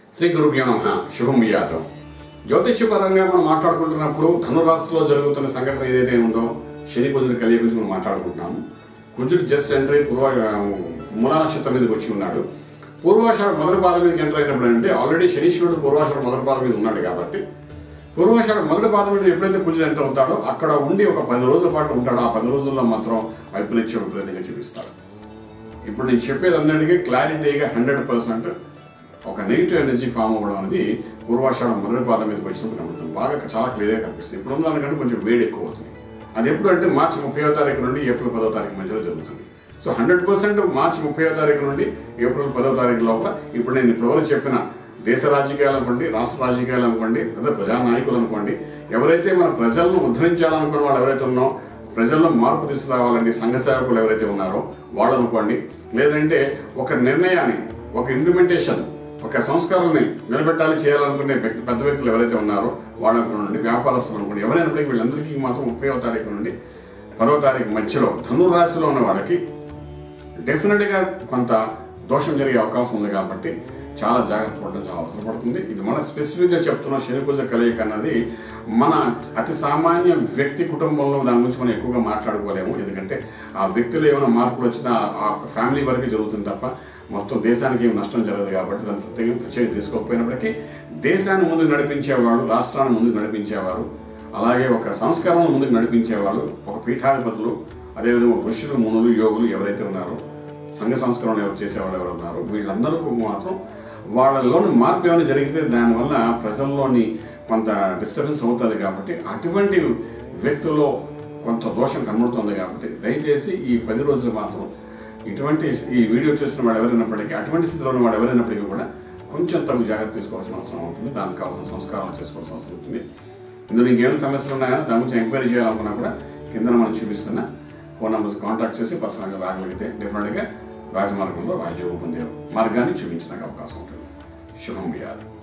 శ్రీ గురుభ్యో నమ శుభం యాదవ్ జ్యోతిష్యపరంగా మనం మాట్లాడుకుంటున్నప్పుడు ధనురాశిలో జరుగుతున్న సంఘటన ఏదైతే ఉందో శని కుజుడి కలియ గురించి మనం మాట్లాడుకుంటున్నాము కుజుడు జస్ట్ ఎంటర్ అయి పూర్వ మూల నక్షత్రం మీదకి వచ్చి ఉన్నాడు పూర్వాషాఢ మొదటి పాదం మీదకి ఎంటర్ అయినప్పుడు అంటే ఆల్రెడీ శనీశ్వరుడు పూర్వాషాఢ మొదటి పాదం మీద ఉన్నాడు కాబట్టి పూర్వాషాఢ మొదటి పాదం మీద ఎప్పుడైతే కుజుడు ఎంటర్ అవుతాడో అక్కడ ఉండి ఒక పది రోజుల పాటు ఉంటాడో ఆ పది రోజుల్లో మాత్రం వైపునిత్యం విపరీతంగా చూపిస్తాడు ఇప్పుడు నేను చెప్పేది అన్నిటికీ క్లారిటీగా హండ్రెడ్ పర్సెంట్ ఒక నెగిటివ్ ఎనర్జీ ఫామ్ అవ్వడం అనేది పూర్వాషాఢం మొదటి పాదం మీదకి వచ్చినప్పుడు కనబడుతుంది బాగా చాలా క్లియర్గా కనిపిస్తుంది ఇప్పుడు ఉన్న దానికంటే కొంచెం వేడి ఎక్కువ అవుతుంది అది ఎప్పుడు అంటే మార్చి ముప్పై తారీఖు నుండి ఏప్రిల్ పదో తారీఖు మధ్యలో జరుగుతుంది సో హండ్రెడ్ పర్సెంట్ మార్చి ముప్పై తారీఖు నుండి ఏప్రిల్ పదో తారీఖు లోపల ఇప్పుడు నేను ఇప్పటివరకు చెప్పిన దేశ రాజకీయాలు అనుకోండి రాష్ట్ర రాజకీయాలు అనుకోండి లేదా ప్రజానాయకులు అనుకోండి ఎవరైతే మన ప్రజలను ఉద్ధరించాలనుకున్న వాళ్ళు ఎవరైతే ఉన్నారో ప్రజల్లో మార్పు తీసుకురావాలండి సంఘ సేవకులు ఎవరైతే ఉన్నారో వాళ్ళు అనుకోండి లేదంటే ఒక నిర్ణయాన్ని ఒక ఇంప్లిమెంటేషన్ ఒక సంస్కరణని నిలబెట్టాలి చేయాలనుకునే వ్యక్తి పెద్ద వ్యక్తులు ఎవరైతే ఉన్నారో వాళ్ళు అనుకోండి వ్యాపారస్తులు అనుకోండి ఎవరైనప్పటికీ వీళ్ళందరికీ మాత్రం ముప్పైవ తారీఖు నుండి పదవ తారీఖు మధ్యలో ధనురాశిలో ఉన్న వాళ్ళకి డెఫినెట్గా కొంత దోషం జరిగే అవకాశం ఉంది కాబట్టి చాలా జాగ్రత్త పడడం చాలా అవసరం పడుతుంది ఇది మన స్పెసిఫిక్గా చెప్తున్న శనిపూజ కలయిక అన్నది మన అతి సామాన్య వ్యక్తి కుటుంబంలో దాని గురించి మనం ఎక్కువగా మాట్లాడుకోలేము ఎందుకంటే ఆ వ్యక్తిలో ఏమైనా మార్పులు వచ్చినా ఆ ఫ్యామిలీ వరకు జరుగుతుంది తప్ప మొత్తం దేశానికి ఏం నష్టం జరగదు కాబట్టి దాని ప్రత్యేక ప్రత్యేకం తీసుకోకపోయినప్పటికీ దేశాన్ని ముందుకు నడిపించేవాడు రాష్ట్రాన్ని ముందుకు నడిపించేవారు అలాగే ఒక సంస్కరణ ముందుకు నడిపించేవాళ్ళు ఒక పీఠాధిపతులు అదేవిధంగా ఋషులు మునులు యోగులు ఎవరైతే ఉన్నారో సంఘ సంస్కరణ ఎవరు చేసేవాళ్ళు ఎవరు ఉన్నారో వీళ్ళందరూ మాత్రం వాళ్ళలోని మార్పు ఏమైనా జరిగితే దానివల్ల ప్రజల్లోని కొంత డిస్టర్బెన్స్ అవుతుంది కాబట్టి అటువంటి వ్యక్తుల్లో కొంత దోషం కనబడుతుంది కాబట్టి దయచేసి ఈ పది రోజులు మాత్రం ఇటువంటి ఈ వీడియో చూసిన వాడు ఎవరైనప్పటికీ అటువంటి స్థితిలో ఉన్న వాడు ఎవరైనప్పటికీ కూడా కొంచెం తగు జాగ్రత్త తీసుకోవాల్సిన అవసరం ఉంటుంది దానికి కావాల్సిన సంస్కారం చేసుకోవాల్సిన అవసరం ఉంటుంది ఇందులో ఇంకేమైనా సమస్యలు ఉన్నాయో దాని గురించి ఎంక్వైరీ చేయాలనుకున్నా కూడా కింద మనం చూపిస్తున్న ఫోన్ నెంబర్స్ కాంటాక్ట్ చేసి పర్సనల్గా రాగలిగితే డెఫినెట్గా రాజమార్గంలో రాజయోగం పొందే మార్గాన్ని చూపించడానికి అవకాశం ఉంటుంది శుభం వ్యాధి